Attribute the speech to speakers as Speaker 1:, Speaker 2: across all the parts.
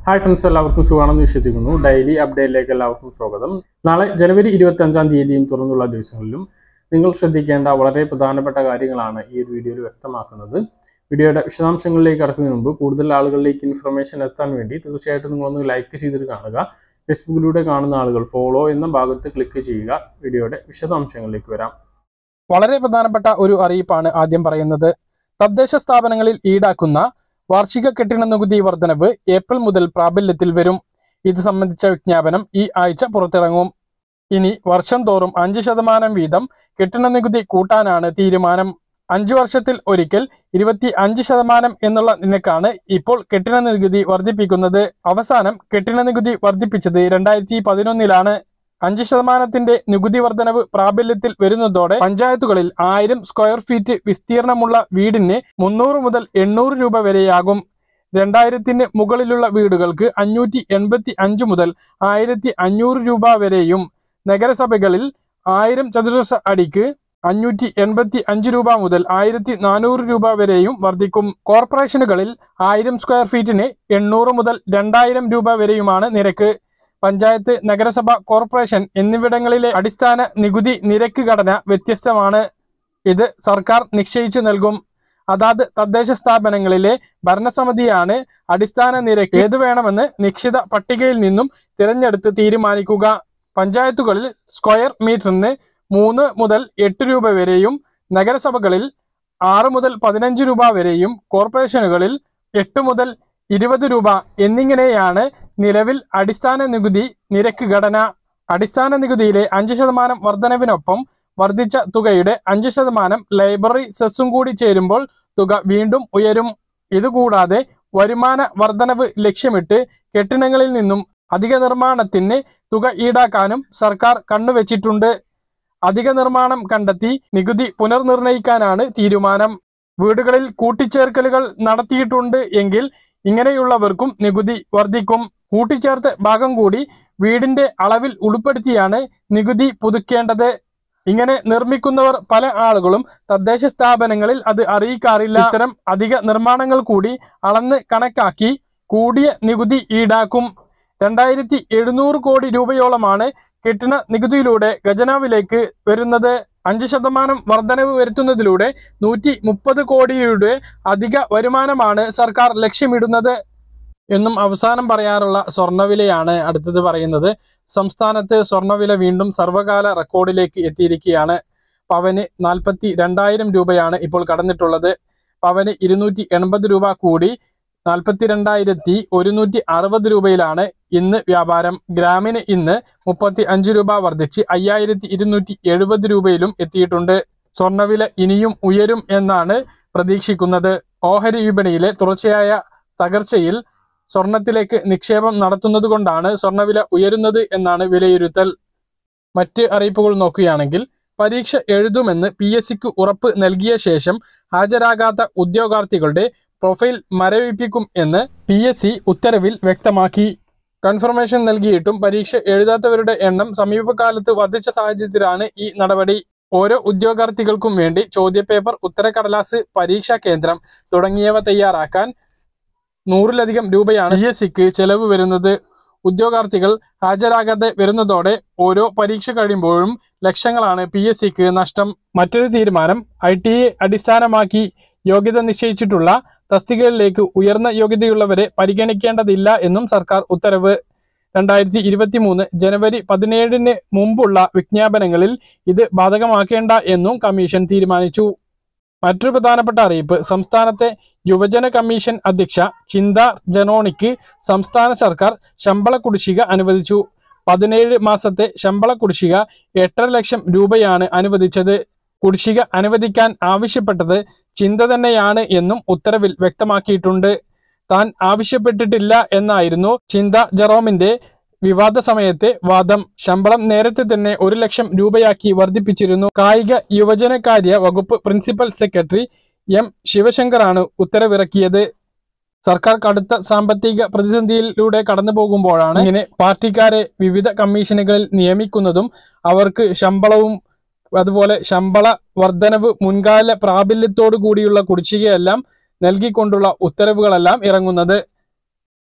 Speaker 1: hi friends എല്ലാവർക്കും സുഖമാണെന്ന് വിശ്വസിക്കുന്നു ഡെയിലി അപ്ഡേറ്റിലേക്ക് എല്ലാവർക്കും സ്വാഗതം നാളെ ജനുവരി ഇരുപത്തി അഞ്ചാം തീയതിയും തുറന്നുള്ള ദിവസങ്ങളിലും നിങ്ങൾ ശ്രദ്ധിക്കേണ്ട വളരെ പ്രധാനപ്പെട്ട കാര്യങ്ങളാണ് ഈ ഒരു വീഡിയോയിൽ വ്യക്തമാക്കുന്നത് വീഡിയോയുടെ വിശദാംശങ്ങളിലേക്ക് കടക്കുന്നതിന് മുമ്പ് കൂടുതൽ ആളുകളിലേക്ക് ഇൻഫർമേഷൻ എത്താൻ വേണ്ടി തീർച്ചയായിട്ടും നിങ്ങളൊന്ന് ലൈക്ക് ചെയ്തിട്ട് കാണുക ഫേസ്ബുക്കിലൂടെ കാണുന്ന ആളുകൾ ഫോളോ എന്ന ഭാഗത്ത് ക്ലിക്ക് ചെയ്യുക വീഡിയോയുടെ വിശദാംശങ്ങളിലേക്ക് വരാം
Speaker 2: വളരെ പ്രധാനപ്പെട്ട ഒരു അറിയിപ്പാണ് ആദ്യം പറയുന്നത് തദ്ദേശ സ്ഥാപനങ്ങളിൽ ഈടാക്കുന്ന വാർഷിക കെട്ടിട നികുതി വർധനവ് ഏപ്രിൽ മുതൽ പ്രാബല്യത്തിൽ വരും ഇത് സംബന്ധിച്ച വിജ്ഞാപനം ഈ ആഴ്ച പുറത്തിറങ്ങും ഇനി വർഷം തോറും അഞ്ച് ശതമാനം വീതം കെട്ടിട നികുതി കൂട്ടാനാണ് തീരുമാനം അഞ്ചു വർഷത്തിൽ ഒരിക്കൽ ഇരുപത്തി അഞ്ച് ശതമാനം എന്നുള്ള നിരക്കാണ് ഇപ്പോൾ കെട്ടിട നികുതി വർദ്ധിപ്പിക്കുന്നത് അവസാനം കെട്ടിട നികുതി വർദ്ധിപ്പിച്ചത് രണ്ടായിരത്തി പതിനൊന്നിലാണ് അഞ്ച് ശതമാനത്തിന്റെ നികുതി വർധനവ് പ്രാബല്യത്തിൽ വരുന്നതോടെ പഞ്ചായത്തുകളിൽ ആയിരം സ്ക്വയർ ഫീറ്റ് വിസ്തീർണമുള്ള വീടിന് മുന്നൂറ് മുതൽ എണ്ണൂറ് രൂപ വരെയാകും രണ്ടായിരത്തിന് മുകളിലുള്ള വീടുകൾക്ക് അഞ്ഞൂറ്റി എൺപത്തി അഞ്ച് മുതൽ ആയിരത്തി അഞ്ഞൂറ് രൂപ വരെയും നഗരസഭകളിൽ ആയിരം ചതുരശ്ര അടിക്ക് അഞ്ഞൂറ്റി എൺപത്തി അഞ്ച് രൂപ മുതൽ ആയിരത്തി നാനൂറ് രൂപ വരെയും വർദ്ധിക്കും കോർപ്പറേഷനുകളിൽ ആയിരം സ്ക്വയർ ഫീറ്റിന് എണ്ണൂറ് മുതൽ രണ്ടായിരം രൂപ വരെയുമാണ് നിരക്ക് പഞ്ചായത്ത് നഗരസഭ കോർപ്പറേഷൻ എന്നിവിടങ്ങളിലെ അടിസ്ഥാന നികുതി നിരക്ക് ഘടന വ്യത്യസ്തമാണ് ഇത് സർക്കാർ നിശ്ചയിച്ചു നൽകും അതാത് തദ്ദേശ സ്ഥാപനങ്ങളിലെ ഭരണസമിതിയാണ് അടിസ്ഥാന നിരക്ക് ഏത് വേണമെന്ന് നിശ്ചിത പട്ടികയിൽ നിന്നും തിരഞ്ഞെടുത്ത് തീരുമാനിക്കുക പഞ്ചായത്തുകളിൽ സ്ക്വയർ മീറ്ററിന് മൂന്ന് മുതൽ എട്ട് രൂപ വരെയും നഗരസഭകളിൽ ആറ് മുതൽ പതിനഞ്ച് രൂപ വരെയും കോർപ്പറേഷനുകളിൽ എട്ട് മുതൽ ഇരുപത് രൂപ എന്നിങ്ങനെയാണ് നിലവിൽ അടിസ്ഥാന നികുതി നിരക്ക് ഘടന അടിസ്ഥാന നികുതിയിലെ അഞ്ച് ശതമാനം വർധനവിനൊപ്പം വർദ്ധിച്ച തുകയുടെ അഞ്ച് ശതമാനം ലൈബ്രറി സെസ്സും കൂടി ചേരുമ്പോൾ തുക വീണ്ടും ഉയരും ഇതുകൂടാതെ വരുമാന വർധനവ് ലക്ഷ്യമിട്ട് കെട്ടിടങ്ങളിൽ നിന്നും അധിക നിർമ്മാണത്തിന് തുക ഈടാക്കാനും സർക്കാർ കണ്ണുവച്ചിട്ടുണ്ട് അധിക നിർമ്മാണം കണ്ടെത്തി നികുതി പുനർനിർണയിക്കാനാണ് തീരുമാനം വീടുകളിൽ കൂട്ടിച്ചേർക്കലുകൾ നടത്തിയിട്ടുണ്ട് എങ്കിൽ ഇങ്ങനെയുള്ളവർക്കും നികുതി വർദ്ധിക്കും കൂട്ടിച്ചേർത്ത ഭാഗം കൂടി വീടിന്റെ അളവിൽ ഉൾപ്പെടുത്തിയാണ് നികുതി പുതുക്കേണ്ടത് ഇങ്ങനെ നിർമ്മിക്കുന്നവർ പല ആളുകളും തദ്ദേശ സ്ഥാപനങ്ങളിൽ അത് അറിയിക്കാറില്ല ഇത്തരം അധിക നിർമ്മാണങ്ങൾ കൂടി അളന്ന് കണക്കാക്കി കൂടിയ നികുതി ഈടാക്കും രണ്ടായിരത്തി എഴുന്നൂറ് കോടി രൂപയോളമാണ് കെട്ടിട നികുതിയിലൂടെ ഖജനാവിലേക്ക് വരുന്നത് അഞ്ച് ശതമാനം വർധനവ് വരുത്തുന്നതിലൂടെ നൂറ്റി മുപ്പത് കോടിയുടെ അധിക വരുമാനമാണ് സർക്കാർ ലക്ഷ്യമിടുന്നത് എന്നും അവസാനം പറയാറുള്ള സ്വർണ്ണവിലയാണ് അടുത്തത് പറയുന്നത് സംസ്ഥാനത്ത് സ്വർണ്ണവില വീണ്ടും സർവകാല റെക്കോർഡിലേക്ക് എത്തിയിരിക്കുകയാണ് പവന് നാൽപ്പത്തി രണ്ടായിരം രൂപയാണ് ഇപ്പോൾ കടന്നിട്ടുള്ളത് പവന് ഇരുന്നൂറ്റി എൺപത് രൂപ കൂടി നാൽപ്പത്തി രണ്ടായിരത്തി ഒരുന്നൂറ്റി അറുപത് രൂപയിലാണ് ഇന്ന് വ്യാപാരം ഗ്രാമിന് ഇന്ന് മുപ്പത്തി അഞ്ച് രൂപ വർദ്ധിച്ച് അയ്യായിരത്തി ഇരുന്നൂറ്റി എഴുപത് രൂപയിലും എത്തിയിട്ടുണ്ട് സ്വർണ്ണവില ഇനിയും ഉയരും എന്നാണ് പ്രതീക്ഷിക്കുന്നത് ഓഹരി വിപണിയിലെ തുടർച്ചയായ തകർച്ചയിൽ സ്വർണത്തിലേക്ക് നിക്ഷേപം നടത്തുന്നതുകൊണ്ടാണ് സ്വർണ്ണവില ഉയരുന്നത് എന്നാണ് വിലയിരുത്തൽ മറ്റ് അറിയിപ്പുകൾ നോക്കുകയാണെങ്കിൽ പരീക്ഷ എഴുതുമെന്ന് പി എസ് സിക്ക് ഉറപ്പ് നൽകിയ ശേഷം ഹാജരാകാത്ത ഉദ്യോഗാർത്ഥികളുടെ പ്രൊഫൈൽ മരവിപ്പിക്കും എന്ന് പി എസ് സി ഉത്തരവിൽ വ്യക്തമാക്കി കൺഫർമേഷൻ നൽകിയിട്ടും പരീക്ഷ എഴുതാത്തവരുടെ എണ്ണം സമീപകാലത്ത് വർദ്ധിച്ച സാഹചര്യത്തിലാണ് ഈ നടപടി ഓരോ ഉദ്യോഗാർത്ഥികൾക്കും വേണ്ടി ചോദ്യപേപ്പർ ഉത്തരക്കടലാസ് പരീക്ഷാ കേന്ദ്രം തുടങ്ങിയവ തയ്യാറാക്കാൻ നൂറിലധികം രൂപയാണ് പി എസ് സിക്ക് ചെലവ് വരുന്നത് ഉദ്യോഗാർത്ഥികൾ ഹാജരാകാതെ വരുന്നതോടെ ഓരോ പരീക്ഷ കഴിയുമ്പോഴും ലക്ഷങ്ങളാണ് പി എസ് സിക്ക് നഷ്ടം മറ്റൊരു തീരുമാനം ഐ ടി എ അടിസ്ഥാനമാക്കി യോഗ്യത നിശ്ചയിച്ചിട്ടുള്ള തസ്തികകളിലേക്ക് ഉയർന്ന യോഗ്യതയുള്ളവരെ പരിഗണിക്കേണ്ടതില്ല എന്നും സർക്കാർ ഉത്തരവ് രണ്ടായിരത്തി ഇരുപത്തി മൂന്ന് ജനുവരി പതിനേഴിന് മുമ്പുള്ള വിജ്ഞാപനങ്ങളിൽ ഇത് ബാധകമാക്കേണ്ട എന്നും കമ്മീഷൻ തീരുമാനിച്ചു മറ്റൊരു പ്രധാനപ്പെട്ട അറിയിപ്പ് സംസ്ഥാനത്തെ യുവജന കമ്മീഷൻ അധ്യക്ഷ ചിന്ത ജനോണിക്ക് സംസ്ഥാന സർക്കാർ ശമ്പള കുടിശ്ശിക അനുവദിച്ചു പതിനേഴ് മാസത്തെ ശമ്പള കുടിശ്ശിക എട്ടര ലക്ഷം രൂപയാണ് അനുവദിച്ചത് കുടിശ്ശിക അനുവദിക്കാൻ ആവശ്യപ്പെട്ടത് ചിന്ത തന്നെയാണ് എന്നും ഉത്തരവിൽ വ്യക്തമാക്കിയിട്ടുണ്ട് താൻ ആവശ്യപ്പെട്ടിട്ടില്ല എന്നായിരുന്നു ചിന്ത ജെറോമിന്റെ വിവാദ സമയത്തെ വാദം ശമ്പളം നേരത്തെ തന്നെ ഒരു ലക്ഷം രൂപയാക്കി വർദ്ധിപ്പിച്ചിരുന്നു കായിക യുവജനകാര്യ വകുപ്പ് പ്രിൻസിപ്പൽ സെക്രട്ടറി എം ശിവശങ്കറാണ് ഉത്തരവിറക്കിയത് സർക്കാർ കടുത്ത സാമ്പത്തിക പ്രതിസന്ധിയിലൂടെ കടന്നു പോകുമ്പോഴാണ് ഇങ്ങനെ പാർട്ടിക്കാരെ വിവിധ കമ്മീഷനുകളിൽ നിയമിക്കുന്നതും അവർക്ക് ശമ്പളവും അതുപോലെ ശമ്പള വർധനവ് മുൻകാല പ്രാബല്യത്തോടു കൂടിയുള്ള കുടിശ്ശികയെല്ലാം നൽകിക്കൊണ്ടുള്ള ഉത്തരവുകളെല്ലാം ഇറങ്ങുന്നത്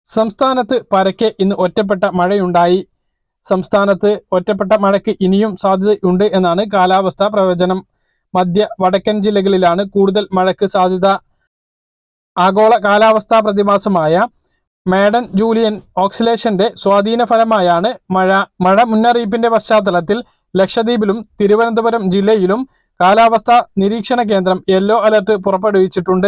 Speaker 2: സംസ്ഥാനത്ത് പരക്കെ ഇന്ന് ഒറ്റപ്പെട്ട മഴയുണ്ടായി സംസ്ഥാനത്ത് ഒറ്റപ്പെട്ട മഴയ്ക്ക് ഇനിയും സാധ്യതയുണ്ട് എന്നാണ് കാലാവസ്ഥാ പ്രവചനം മധ്യ വടക്കൻ ജില്ലകളിലാണ് കൂടുതൽ മഴയ്ക്ക് സാധ്യത ആഗോള കാലാവസ്ഥാ പ്രതിഭാസമായ മേഡൻ ജൂലിയൻ ഓക്സിലേഷന്റെ സ്വാധീന ഫലമായാണ് മഴ മഴ മുന്നറിയിപ്പിന്റെ പശ്ചാത്തലത്തിൽ ലക്ഷദ്വീപിലും തിരുവനന്തപുരം ജില്ലയിലും കാലാവസ്ഥാ നിരീക്ഷണ കേന്ദ്രം യെല്ലോ അലർട്ട് പുറപ്പെടുവിച്ചിട്ടുണ്ട്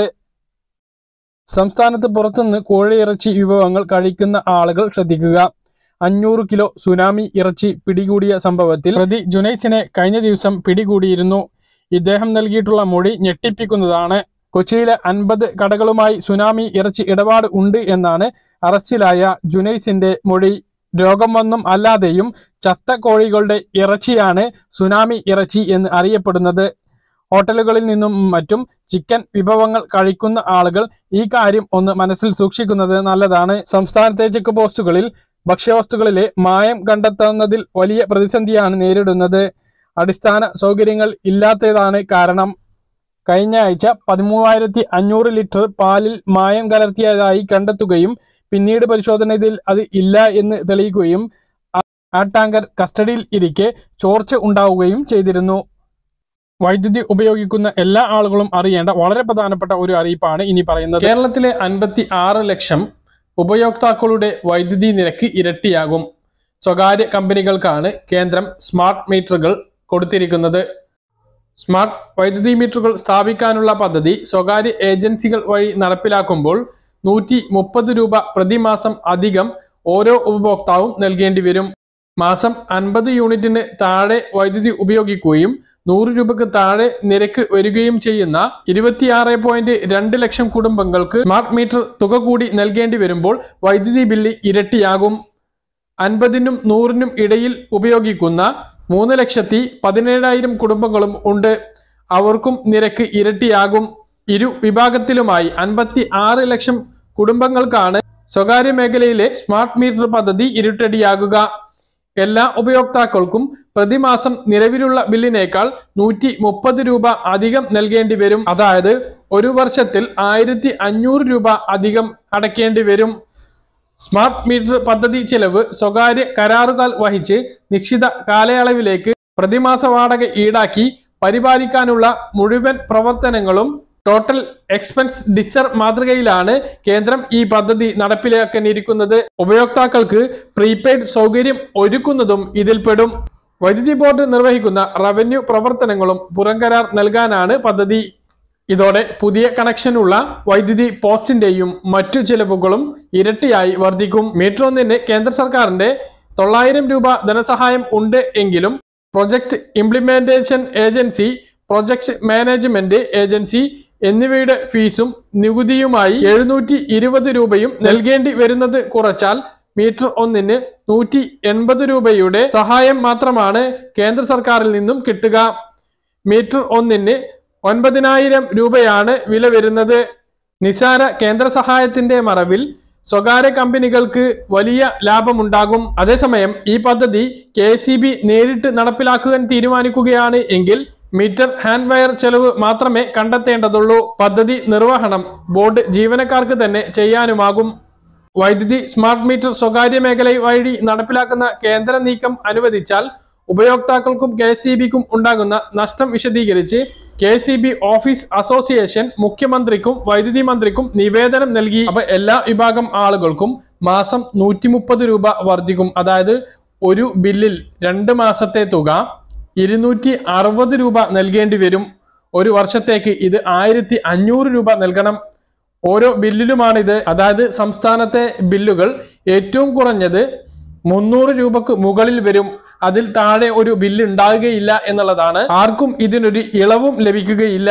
Speaker 2: സംസ്ഥാനത്ത് പുറത്തുനിന്ന് കോഴിയിറച്ചി വിഭവങ്ങൾ കഴിക്കുന്ന ആളുകൾ ശ്രദ്ധിക്കുക അഞ്ഞൂറ് കിലോ സുനാമി ഇറച്ചി പിടികൂടിയ സംഭവത്തിൽ പ്രതി ജുനൈസിനെ കഴിഞ്ഞ ദിവസം പിടികൂടിയിരുന്നു ഇദ്ദേഹം നൽകിയിട്ടുള്ള മൊഴി ഞെട്ടിപ്പിക്കുന്നതാണ് കൊച്ചിയിലെ അൻപത് കടകളുമായി സുനാമി ഇറച്ചി ഇടപാട് ഉണ്ട് എന്നാണ് അറസ്റ്റിലായ ജുനൈസിന്റെ മൊഴി രോഗം വന്നും അല്ലാതെയും ചത്ത കോഴികളുടെ ഇറച്ചിയാണ് സുനാമി ഇറച്ചി എന്ന് അറിയപ്പെടുന്നത് ഹോട്ടലുകളിൽ നിന്നും മറ്റും ചിക്കൻ വിഭവങ്ങൾ കഴിക്കുന്ന ആളുകൾ ഈ കാര്യം ഒന്ന് മനസ്സിൽ സൂക്ഷിക്കുന്നത് നല്ലതാണ് സംസ്ഥാനത്തെ ചെക്ക് പോസ്റ്റുകളിൽ ഭക്ഷ്യവസ്തുക്കളിലെ മായം കണ്ടെത്തുന്നതിൽ വലിയ പ്രതിസന്ധിയാണ് നേരിടുന്നത് അടിസ്ഥാന സൗകര്യങ്ങൾ ഇല്ലാത്തതാണ് കാരണം കഴിഞ്ഞ ആഴ്ച പതിമൂവായിരത്തി അഞ്ഞൂറ് ലിറ്റർ പാലിൽ മായം കലർത്തിയതായി കണ്ടെത്തുകയും പിന്നീട് പരിശോധനയിൽ അത് ഇല്ല എന്ന് തെളിയിക്കുകയും ആ- ആ ടാങ്കർ കസ്റ്റഡിയിൽ ഇരിക്കെ ചോർച്ച ഉണ്ടാവുകയും ചെയ്തിരുന്നു വൈദ്യുതി ഉപയോഗിക്കുന്ന എല്ലാ ആളുകളും അറിയേണ്ട വളരെ പ്രധാനപ്പെട്ട ഒരു അറിയിപ്പാണ് ഇനി പറയുന്നത് കേരളത്തിലെ അൻപത്തി ആറ് ലക്ഷം ഉപയോക്താക്കളുടെ വൈദ്യുതി നിരക്ക് ഇരട്ടിയാകും സ്വകാര്യ കമ്പനികൾക്കാണ് കേന്ദ്രം സ്മാർട്ട് മീറ്ററുകൾ കൊടുത്തിരിക്കുന്നത് സ്മാർട്ട് വൈദ്യുതി മീറ്ററുകൾ സ്ഥാപിക്കാനുള്ള പദ്ധതി സ്വകാര്യ ഏജൻസികൾ വഴി നടപ്പിലാക്കുമ്പോൾ നൂറ്റി മുപ്പത് രൂപ പ്രതിമാസം അധികം ഓരോ ഉപഭോക്താവും നൽകേണ്ടി വരും മാസം അൻപത് യൂണിറ്റിന് താഴെ വൈദ്യുതി ഉപയോഗിക്കുകയും നൂറ് രൂപക്ക് താഴെ നിരക്ക് വരികയും ചെയ്യുന്ന ഇരുപത്തിയാറ് പോയിന്റ് രണ്ട് ലക്ഷം കുടുംബങ്ങൾക്ക് സ്മാർട്ട് മീറ്റർ തുക കൂടി നൽകേണ്ടി വരുമ്പോൾ വൈദ്യുതി ബില്ല് ഇരട്ടിയാകും അൻപതിനും നൂറിനും ഇടയിൽ ഉപയോഗിക്കുന്ന മൂന്ന് ലക്ഷത്തി പതിനേഴായിരം കുടുംബങ്ങളും ഉണ്ട് അവർക്കും നിരക്ക് ഇരട്ടിയാകും ഇരു വിഭാഗത്തിലുമായി അൻപത്തി ആറ് ലക്ഷം കുടുംബങ്ങൾക്കാണ് സ്വകാര്യ മേഖലയിലെ സ്മാർട്ട് മീറ്റർ പദ്ധതി ഇരുട്ടടിയാകുക എല്ലാ ഉപയോക്താക്കൾക്കും പ്രതിമാസം നിലവിലുള്ള ബില്ലിനേക്കാൾ നൂറ്റി മുപ്പത് രൂപ അധികം നൽകേണ്ടി വരും അതായത് ഒരു വർഷത്തിൽ ആയിരത്തി അഞ്ഞൂറ് രൂപ അധികം അടയ്ക്കേണ്ടി വരും സ്മാർട്ട് മീറ്റർ പദ്ധതി ചെലവ് സ്വകാര്യ കരാറുകാർ വഹിച്ച് നിശ്ചിത കാലയളവിലേക്ക് പ്രതിമാസ വാടക ഈടാക്കി പരിപാലിക്കാനുള്ള മുഴുവൻ പ്രവർത്തനങ്ങളും ടോട്ടൽ എക്സ്പെൻസ് ഡിച്ചർ മാതൃകയിലാണ് കേന്ദ്രം ഈ പദ്ധതി നടപ്പിലാക്കാനിരിക്കുന്നത് ഉപയോക്താക്കൾക്ക് പ്രീപെയ്ഡ് സൗകര്യം ഒരുക്കുന്നതും ഇതിൽപ്പെടും വൈദ്യുതി ബോർഡ് നിർവഹിക്കുന്ന റവന്യൂ പ്രവർത്തനങ്ങളും പുറംകരാർ നൽകാനാണ് പദ്ധതി ഇതോടെ പുതിയ കണക്ഷനുള്ള വൈദ്യുതി പോസ്റ്റിന്റെയും മറ്റു ചെലവുകളും ഇരട്ടിയായി വർദ്ധിക്കും മീറ്റർ ഒന്നിന് കേന്ദ്ര സർക്കാരിന്റെ തൊള്ളായിരം രൂപ ധനസഹായം ഉണ്ട് എങ്കിലും project implementation agency project management agency എന്നിവയുടെ ഫീസും നികുതിയുമായി എഴുന്നൂറ്റി ഇരുപത് രൂപയും നൽകേണ്ടി വരുന്നത് കുറച്ചാൽ മീറ്റർ ഒന്നിന് നൂറ്റി എൺപത് രൂപയുടെ സഹായം മാത്രമാണ് കേന്ദ്ര സർക്കാരിൽ നിന്നും കിട്ടുക മീറ്റർ ഒന്നിന് ഒൻപതിനായിരം രൂപയാണ് വില വരുന്നത് നിസാര കേന്ദ്ര സഹായത്തിന്റെ മറവിൽ സ്വകാര്യ കമ്പനികൾക്ക് വലിയ ലാഭമുണ്ടാകും അതേസമയം ഈ പദ്ധതി കെ നേരിട്ട് നടപ്പിലാക്കുവാൻ തീരുമാനിക്കുകയാണ് എങ്കിൽ മീറ്റർ ഹാൻഡ് വയർ ചെലവ് മാത്രമേ കണ്ടെത്തേണ്ടതുള്ളൂ പദ്ധതി നിർവഹണം ബോർഡ് ജീവനക്കാർക്ക് തന്നെ ചെയ്യാനുമാകും വൈദ്യുതി സ്മാർട്ട് മീറ്റർ സ്വകാര്യ മേഖല വഴി നടപ്പിലാക്കുന്ന കേന്ദ്ര നീക്കം അനുവദിച്ചാൽ ഉപയോക്താക്കൾക്കും കെ സി ബിക്കും ഉണ്ടാകുന്ന നഷ്ടം വിശദീകരിച്ച് K C B office association മുഖ്യമന്ത്രിക്കും വൈദ്യുതി മന്ത്രിക്കും നിവേദനം നൽകി അപ്പൊ എല്ലാ വിഭാഗം ആളുകൾക്കും മാസം നൂറ്റി മുപ്പത് രൂപ വർദ്ധിക്കും അതായത് ഒരു ബില്ലിൽ രണ്ട് മാസത്തെ തുക ഇരുന്നൂറ്റി അറുപത് രൂപ നൽകേണ്ടി വരും ഒരു വർഷത്തേക്ക് ഇത് ആയിരത്തി അഞ്ഞൂറ് രൂപ നൽകണം ഓരോ ബില്ലിലുമാണിത് അതായത് സംസ്ഥാനത്തെ ബില്ലുകൾ ഏറ്റവും കുറഞ്ഞത് മുന്നൂറ് രൂപക്ക് മുകളിൽ വരും അതിൽ താഴെ ഒരു ബില്ല് ഉണ്ടാകുകയില്ല എന്നുള്ളതാണ് ആർക്കും ഇതിനൊരു ഇളവും ലഭിക്കുകയില്ല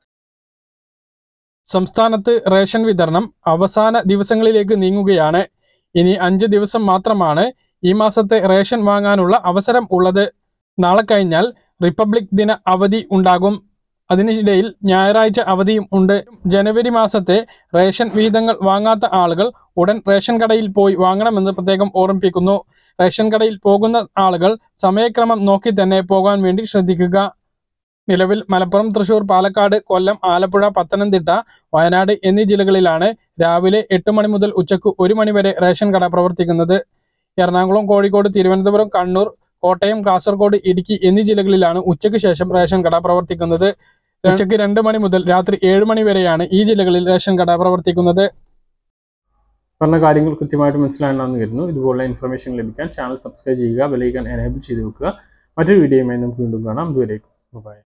Speaker 2: സംസ്ഥാനത്ത് റേഷൻ വിതരണം അവസാന ദിവസങ്ങളിലേക്ക് നീങ്ങുകയാണ് ഇനി അഞ്ച് ദിവസം മാത്രമാണ് ഈ മാസത്തെ റേഷൻ വാങ്ങാനുള്ള അവസരം ഉള്ളത് നാളെ കഴിഞ്ഞാൽ റിപ്പബ്ലിക് ദിന അവധി ഉണ്ടാകും അതിനിടയിൽ ഞായറാഴ്ച അവധിയും ഉണ്ട് ജനുവരി മാസത്തെ റേഷൻ വിഹിതങ്ങൾ വാങ്ങാത്ത ആളുകൾ ഉടൻ റേഷൻ കടയിൽ പോയി വാങ്ങണമെന്ന് പ്രത്യേകം ഓർമ്മിപ്പിക്കുന്നു റേഷൻ കടയിൽ പോകുന്ന ആളുകൾ സമയക്രമം നോക്കി തന്നെ പോകാൻ വേണ്ടി ശ്രദ്ധിക്കുക നിലവിൽ മലപ്പുറം തൃശൂർ പാലക്കാട് കൊല്ലം ആലപ്പുഴ പത്തനംതിട്ട വയനാട് എന്നീ ജില്ലകളിലാണ് രാവിലെ എട്ട് മണി മുതൽ ഉച്ചയ്ക്ക് ഒരു മണി വരെ റേഷൻ കട പ്രവർത്തിക്കുന്നത് എറണാകുളം കോഴിക്കോട് തിരുവനന്തപുരം കണ്ണൂർ കോട്ടയം കാസർഗോഡ് ഇടുക്കി എന്നീ ജില്ലകളിലാണ് ഉച്ചയ്ക്ക് ശേഷം റേഷൻ കട പ്രവർത്തിക്കുന്നത് ഉച്ചയ്ക്ക് രണ്ട് മണി മുതൽ രാത്രി ഏഴ് മണി വരെയാണ് ഈ ജില്ലകളിൽ റേഷൻ കട പ്രവർത്തിക്കുന്നത്
Speaker 1: പറഞ്ഞ കാര്യങ്ങൾ കൃത്യമായിട്ട് മനസ്സിലാണെന്ന് കരുതുന്നു ഇതുപോലുള്ള ഇൻഫർമേഷൻ ലഭിക്കാൻ ചാനൽ സബ്സ്ക്രൈബ് ചെയ്യുക ബെലൈക്കൺ എനേബിൾ ചെയ്ത് വെക്കുക മറ്റൊരു വീഡിയോയുമായി നമുക്ക് വീണ്ടും കാണാം ഇതുവരേക്കും ബൈ